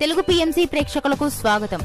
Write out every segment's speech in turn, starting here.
Telugu PMC ప్రేక్షకులకు స్వాగతం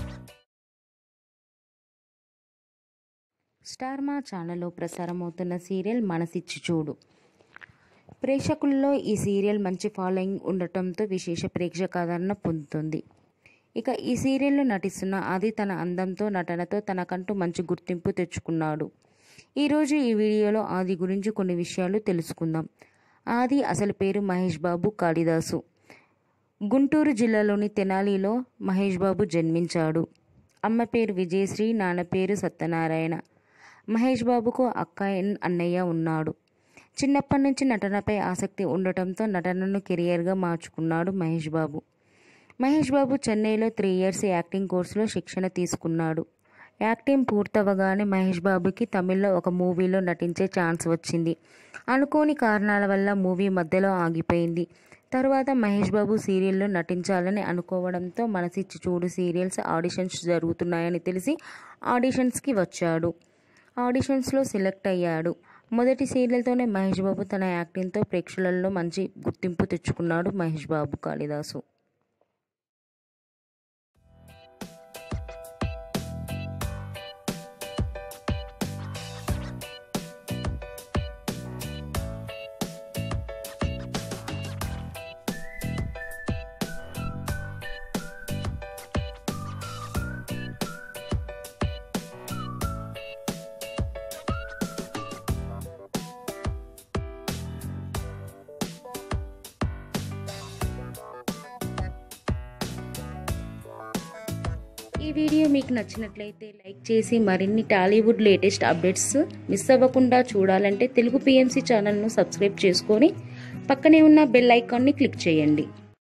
star మా ఛానల్లో ప్రసారమవుతున్న సీరియల్ మనసిచ్చి చూడు ప్రేక్షకుల్లో ఈ సీరియల్ మంచి ఫాలోయింగ్ ఉండటంతో విశేష ప్రేక్షకాదరణ పొందుతుంది ఇక ఈ సీరియల్లో నటిస్తున్న ఆది తన అందంతో నటనతో తనకంటూ మంచి గుర్తింపు తెచ్చుకున్నాడు ఈరోజు ఈ వీడియోలో ఆది గురించి కొన్ని విషయాలు తెలుసుకుందాం ఆది అసలు పేరు మహేష్ బాబు కాళిదాసు గుంటూరు జిల్లాలోని తెనాలిలో మహేష్ బాబు జన్మించాడు అమ్మ పేరు విజయశ్రీ నాన్న పేరు సత్యనారాయణ మహేష్ బాబుకు అక్క ఎన్- అన్నయ్య ఉన్నాడు చిన్నప్పటి నుంచి నటనపై ఆసక్తి ఉండటంతో నటనను కెరియర్గా మార్చుకున్నాడు మహేష్ బాబు మహేష్ బాబు చెన్నైలో త్రీ ఇయర్స్ యాక్టింగ్ కోర్సులో శిక్షణ తీసుకున్నాడు యాక్టింగ్ పూర్తవగానే మహేష్ బాబుకి తమిళ్లో ఒక మూవీలో నటించే ఛాన్స్ వచ్చింది అనుకోని కారణాల వల్ల మూవీ మధ్యలో ఆగిపోయింది తర్వాత మహేష్ బాబు సీరియల్లో నటించాలని అనుకోవడంతో మనసిచ్చి చూడు సీరియల్స్ ఆడిషన్స్ జరుగుతున్నాయని తెలిసి ఆడిషన్స్కి వచ్చాడు ఆడిషన్స్లో సెలెక్ట్ అయ్యాడు మొదటి సీరియల్తోనే మహేష్ బాబు తన యాక్టింగ్తో ప్రేక్షకులలో మంచి గుర్తింపు తెచ్చుకున్నాడు మహేష్ బాబు కాళిదాసు ఈ వీడియో మీకు నచ్చినట్లయితే లైక్ చేసి మరిన్ని టాలీవుడ్ లేటెస్ట్ అప్డేట్స్ మిస్ అవ్వకుండా చూడాలంటే తెలుగు పిఎంసి ఛానల్ను సబ్స్క్రైబ్ చేసుకొని పక్కనే ఉన్న బెల్ ఐకాన్ని క్లిక్ చేయండి